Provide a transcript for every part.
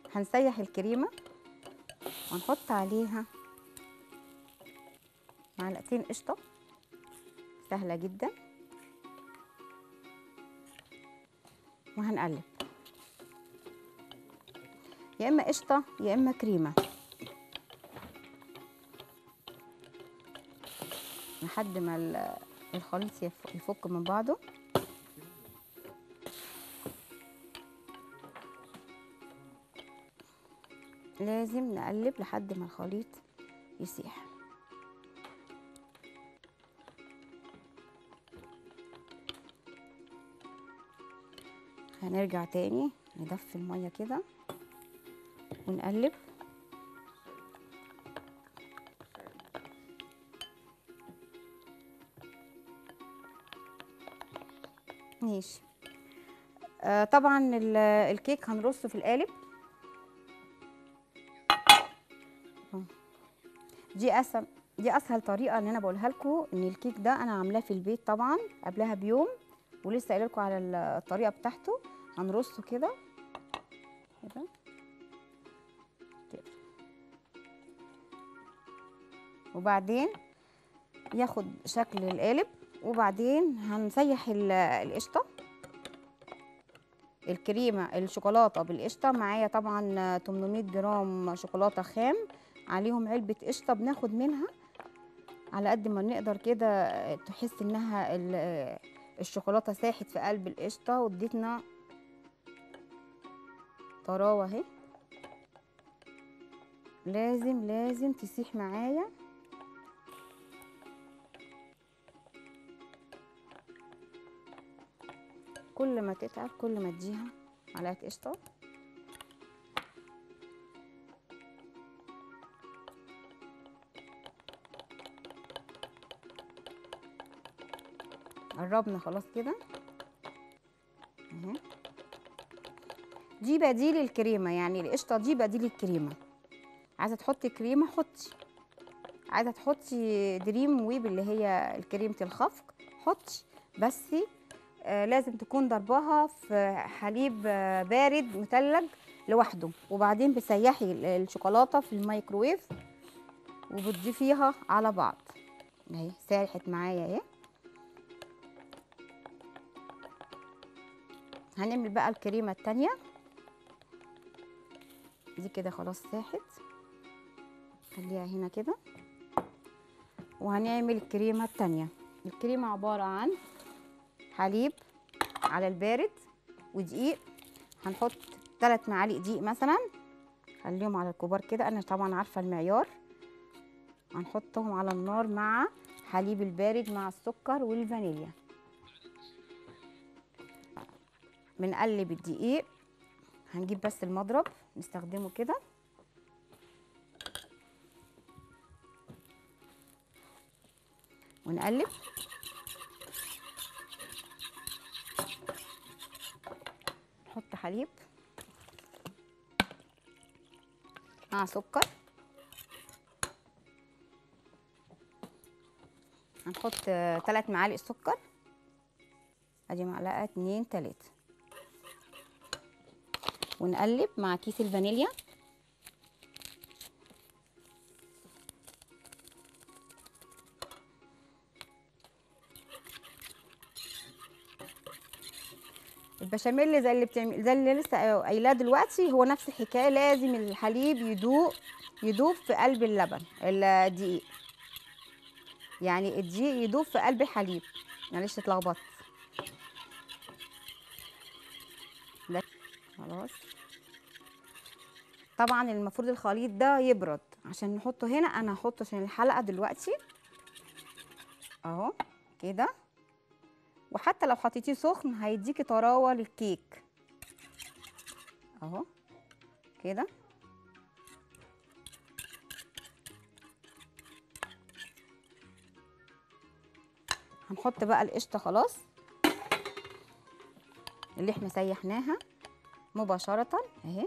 هنسيح الكريمه ونحط عليها معلقتين قشطه سهله جدا وهنقلب يا اما قشطه يا اما كريمه لحد ما ال- الخليط يف- يفك من بعضه لازم نقلب لحد ما الخليط يسيح هنرجع تاني ندفي المية كده ونقلب ماشي آه طبعا ال- الكيك هنرصه في القالب أهو. دي اسهل دي اسهل طريقه ان انا بقولها لكم ان الكيك ده انا عاملاه في البيت طبعا قبلها بيوم ولسه قايله لكم على ال- الطريقه بتاعته هنرصه كده كده كده وبعدين ياخد شكل القالب وبعدين هنسيح ال- القشطه الكريمه الشوكولاته بالقشطه معايا طبعا 800 جرام شوكولاته خام عليهم علبه قشطه بناخد منها على قد ما نقدر كده تحس انها ال- الشوكولاته ساحت في قلب القشطه واديتنا طراوه اهي لازم لازم تسيح معايا كل ما تتعب كل ما تديها معلقه قشطه قربنا خلاص كده اهي دي بديل الكريمه يعني القشطه دي بديل الكريمه عايزه تحطي كريمه حطي عايزه تحطي دريم ويب اللي هي كريمه الخفق حطي بس آه لازم تكون ضرباها في حليب آه بارد مثلج لوحده وبعدين بتسيحي ال- الشوكولاته في الميكروويف وبتضيفيها على بعض اهي ساحت معايا اهي هنعمل بقى الكريمه التانية دي كده خلاص ساحت خليها هنا كده وهنعمل الكريمه التانية الكريمه عباره عن حليب على البارد ودقيق هنحط ثلاث معالق دقيق مثلا خليهم على الكبار كده انا طبعا عارفه المعيار هنحطهم على النار مع حليب البارد مع السكر والفانيليا بنقلب الدقيق هنجيب بس المضرب نستخدمه كده ونقلب نحط حليب مع سكر هنحط ثلاث معالق سكر ادي معلقه اتنين تلاته ونقلب مع كيس الفانيليا البشاميل زي اللي بتعمل زي اللي لسه قايلاه دلوقتي هو نفس الحكايه لازم الحليب يدوب يدوب في قلب اللبن الدقيق يعني الدقيق يدوب في قلب الحليب معلش اتلخبطت ده خلاص طبعا المفروض الخليط ده يبرد عشان نحطه هنا انا هحطه عشان الحلقه دلوقتي اهو كده وحتى لو حطيتيه سخن هيديكي طراوه للكيك اهو كده هنحط بقى القشطه خلاص اللي احنا سيحناها مباشره اهي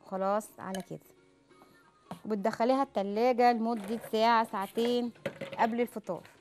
خلاص على كده وبتدخليها التلاجة لمدة ساعة ساعتين قبل الفطار